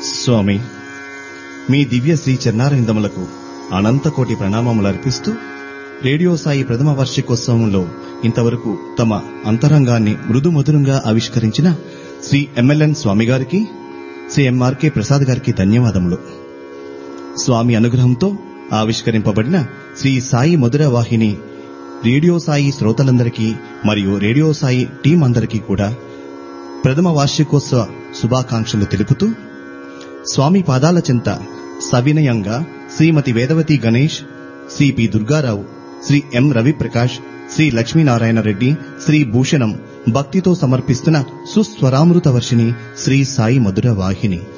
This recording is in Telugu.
స్వామి మీ దివ్య శ్రీ చరణారవిందములకు అనంతకోటి ప్రణామములు అర్పిస్తూ రేడియో సాయి ప్రథమ వార్షికోత్సవంలో ఇంతవరకు తమ అంతరంగాన్ని మృదు మధురంగా ఆవిష్కరించిన శ్రీ ఎంఎల్ఎన్ స్వామి గారికి శ్రీ ఎంఆర్కే ప్రసాద్ గారికి ధన్యవాదములు స్వామి అనుగ్రహంతో ఆవిష్కరింపబడిన శ్రీ సాయి మధుర వాహిని రేడియో సాయి శ్రోతలందరికీ మరియు రేడియో సాయి టీం అందరికీ కూడా ప్రథమ వార్షికోత్సవ శుభాకాంక్షలు తెలుపుతూ స్వామి పాదాల చెంత సవినయంగా శ్రీమతి వేదవతి గణేష్ శ్రీ పి దుర్గారావు శ్రీ ఎం రవిప్రకాష్ శ్రీ లక్ష్మీనారాయణ రెడ్డి శ్రీ భూషణం భక్తితో సమర్పిస్తున్న సుస్వరామృత వర్షిణి శ్రీ సాయి మధుర వాహిని